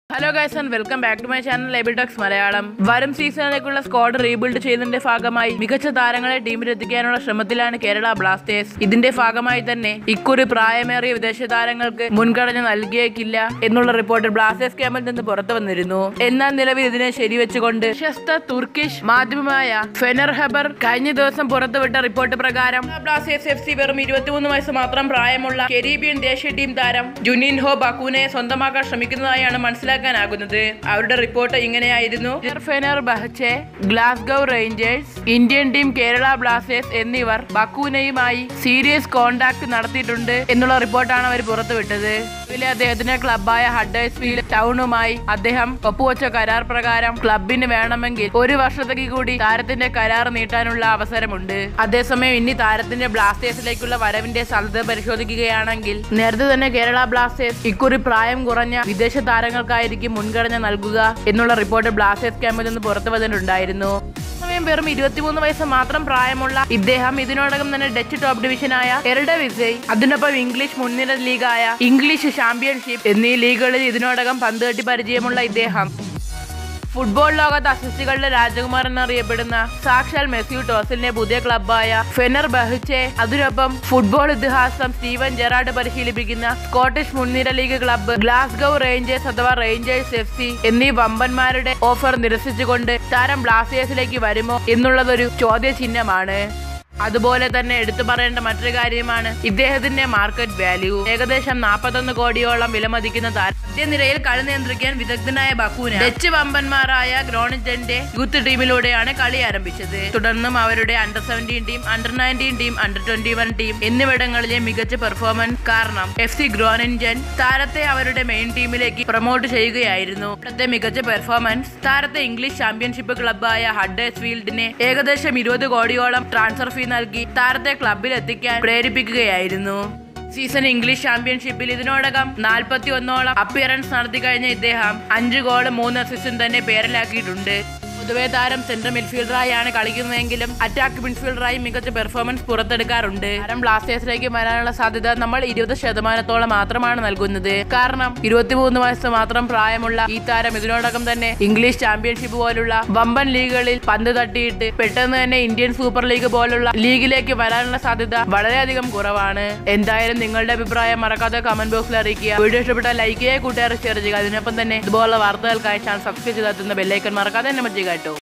hello guys and welcome back to my channel ലൈബിടെക്സ് മലയാളം വരും സീസണിലേക്കുള്ള സ്ക്വാഡ് റീബിൽഡ് ചെയ്യുന്നതിന്റെ ഭാഗമായി മികച്ച താരങ്ങളെ ടീമിലെത്തിക്കാനുള്ള ശ്രമത്തിലാണ് കേരള ബ്ലാസ്റ്റേഴ്സ് ഇതിന്റെ ഭാഗമായി തന്നെ ഇക്കുറി പ്രായമേറിയ വിദേശ താരങ്ങൾക്ക് മുൻഗണന നൽകിയേക്കില്ല എന്നുള്ള റിപ്പോർട്ട് ബ്ലാസ്റ്റേഴ്സ് ക്യാമ്പിൽ നിന്ന് പുറത്തു വന്നിരുന്നു എന്നാൽ നിലവിൽ ഇതിനെ ശരിവെച്ചുകൊണ്ട് പ്രശസ്ത തുർക്കിഷ് മാധ്യമമായ ഫെനർ ഹെബർ കഴിഞ്ഞ ദിവസം പുറത്തുവിട്ട റിപ്പോർട്ട് പ്രകാരം ബ്ലാസ്റ്റേഴ്സ് എഫ് സി വെറും ഇരുപത്തിമൂന്ന് വയസ്സ് മാത്രം പ്രായമുള്ള കരീബിയൻ ദേശീയ ടീം താരം ജുനിൻഹോ ബക്കൂനെ സ്വന്തമാക്കാൻ ശ്രമിക്കുന്നതായാണ് മനസ്സിലാക്കാനാകുന്നത് അവരുടെ റിപ്പോർട്ട് ഇങ്ങനെയായിരുന്നു Fenerbahce Glasgow Rangers Indian team Kerala Blasters എന്നിവർ ബക്കൂനയുമായി സീരിയസ് കോണ്ടാക്ട് നടത്തിയിട്ടുണ്ട് എന്നുള്ള റിപ്പോർട്ടാണ് അവർ പുറത്തുവിട്ടത് ഇതിലെ അദ്ദേഹത്തിന്റെ ക്ലബായ ഹഡേഴ്സ്ഫീൽഡ് ടൗണുമായി അദ്ദേഹം ഒപ്പുവെച്ച കരാർ പ്രകാരം ക്ലബിന് വേണമെങ്കിൽ ഒരു വർഷത്തേക്ക് കൂടി താരത്തിന്റെ കരാർ നീട്ടാനുള്ള അവസരമുണ്ട് അതേസമയം ഇനി താരത്തിന്റെ ബ്ലാസ്റ്റേഴ്സിലേക്കുള്ള വരവിന്റെ സാധ്യത പരിശോധിക്കുകയാണെങ്കിൽ നേരത്തെ തന്നെ കേരള ബ്ലാസ്റ്റേഴ്സ് ഇക്കുറി പ്രായം കുറഞ്ഞ വിദേശ താരങ്ങൾക്കായിരിക്കും മുൻഗണന നൽകുക എന്നുള്ള റിപ്പോർട്ട് ബ്ലാസ്റ്റേഴ്സ് ക്യാമ്പിൽ നിന്ന് പുറത്തു വന്നിട്ടുണ്ടായിരുന്നു സമയം വെറും ഇരുപത്തിമൂന്ന് വയസ്സ് മാത്രം പ്രായമുള്ള ഇദ്ദേഹം ഇതിനോടകം തന്നെ ഡച്ച് ടോപ്പ് ഡിവിഷനായ എർഡ വിസയ് അതിനൊപ്പം ഇംഗ്ലീഷ് മുൻനിര ലീഗായ ഇംഗ്ലീഷ് ചാമ്പ്യൻഷിപ്പ് എന്നീ ലീഗുകളിൽ ഇതിനോടകം പന്ത് തട്ടി പരിചയമുള്ള ഇദ്ദേഹം ഫുട്ബോൾ ലോകത്ത് അസിസ്റ്റുകളുടെ രാജകുമാർ എന്നറിയപ്പെടുന്ന സാക്ഷാൽ മെസ്യു ടോസിലിന്റെ പുതിയ ക്ലബായ ഫെനർ ബഹിച്ചെ അതിനൊപ്പം ഫുട്ബോൾ ഇതിഹാസം സ്റ്റീവൻ ജെറാഡ് പരിശീലിപ്പിക്കുന്ന സ്കോട്ടിഷ് മുൻനിര ലീഗ് ക്ലബ്ബ് ഗ്ലാസ്ഗോ റേഞ്ചേഴ്സ് അഥവാ റേഞ്ചേഴ്സ് എഫ് സി എന്നീ വമ്പന്മാരുടെ ഓഫർ നിരസിച്ചുകൊണ്ട് താരം ബ്ലാസ്റ്റേഴ്സിലേക്ക് വരുമോ എന്നുള്ളതൊരു ചോദ്യചിഹ്നമാണ് അതുപോലെ തന്നെ എടുത്തു പറയേണ്ട മറ്റൊരു കാര്യമാണ് ഇദ്ദേഹത്തിന്റെ മാർക്കറ്റ് വാല്യൂ ഏകദേശം നാൽപ്പത്തൊന്ന് കോടിയോളം വിലമതിക്കുന്ന താരം മധ്യനിരയിൽ കളി നിയന്ത്രിക്കാൻ വിദഗ്ധനായ ബക്കൂന ഡച്ച് വമ്പന്മാരായ ഗ്രോണിജന്റെ യൂത്ത് ടീമിലൂടെയാണ് കളി ആരംഭിച്ചത് തുടർന്നും അവരുടെ under seventeen team under nineteen team under twenty one team എന്നിവിടങ്ങളിലെ മികച്ച പെർഫോമൻസ് കാരണം എഫ് സി ഗ്രോണിഞ്ചൻ താരത്തെ അവരുടെ മെയിൻ ടീമിലേക്ക് പ്രൊമോട്ട് ചെയ്യുകയായിരുന്നു ഇവിടുത്തെ മികച്ച പെർഫോമൻസ് താരത്തെ ഇംഗ്ലീഷ് ചാമ്പ്യൻഷിപ്പ് ക്ലബായ ഹഡേഴ്സ് ഫീൽഡിനെ ഏകദേശം ഇരുപത് കോടിയോളം ട്രാൻസ്ഫർ ഫീ നൽകി താരത്തെ ക്ലബിൽ എത്തിക്കാൻ പ്രേരിപ്പിക്കുകയായിരുന്നു സീസൺ ഇംഗ്ലീഷ് ചാമ്പ്യൻഷിപ്പിൽ ഇതിനോടകം നാൽപ്പത്തി ഒന്നോളം അപ്പിയറൻസ് നടത്തി കഴിഞ്ഞ ഇദ്ദേഹം അഞ്ച് ഗോള് മൂന്ന് അസിസ്റ്റും തന്നെ പേരിലാക്കിയിട്ടുണ്ട് പൊതുവെ താരം സെൻട്രൽ മിഡ്ഫീൽഡറായാണ് കളിക്കുന്നതെങ്കിലും അറ്റാക്ക് മിഡ്ഫീൽഡറായി മികച്ച പെർഫോമൻസ് പുറത്തെടുക്കാറുണ്ട് താരം ബ്ലാസ്റ്റേഴ്സിലേക്ക് വരാനുള്ള സാധ്യത നമ്മൾ ഇരുപത് ശതമാനത്തോളം മാത്രമാണ് നൽകുന്നത് കാരണം ഇരുപത്തിമൂന്ന് വയസ്സ് മാത്രം പ്രായമുള്ള ഈ താരം ഇതിനോടകം തന്നെ ഇംഗ്ലീഷ് ചാമ്പ്യൻഷിപ്പ് പോലുള്ള വമ്പൻ ലീഗുകളിൽ പന്ത് തട്ടിയിട്ട് പെട്ടെന്ന് തന്നെ ഇന്ത്യൻ സൂപ്പർ ലീഗ് പോലുള്ള ലീഗിലേക്ക് വരാനുള്ള സാധ്യത വളരെയധികം കുറവാണ് എന്തായാലും നിങ്ങളുടെ അഭിപ്രായം മറക്കാതെ കമന്റ് ബോക്സിൽ അറിയിക്കുക വീഡിയോ ഇഷ്ടപ്പെട്ട ലൈക്ക് ചെയ്യുക കൂട്ടുകാരെ ഷെയർ ചെയ്യുക അതിനൊപ്പം തന്നെ ഇതുപോലുള്ള വാർത്തകൾക്കായി ചാനൽ സബ്സ്ക്രൈബ് ചെയ്തെത്തുന്ന ബെല്ലൈക്കൻ മറക്കാതെ തന്നെ മറ്റേ കേട്ടോ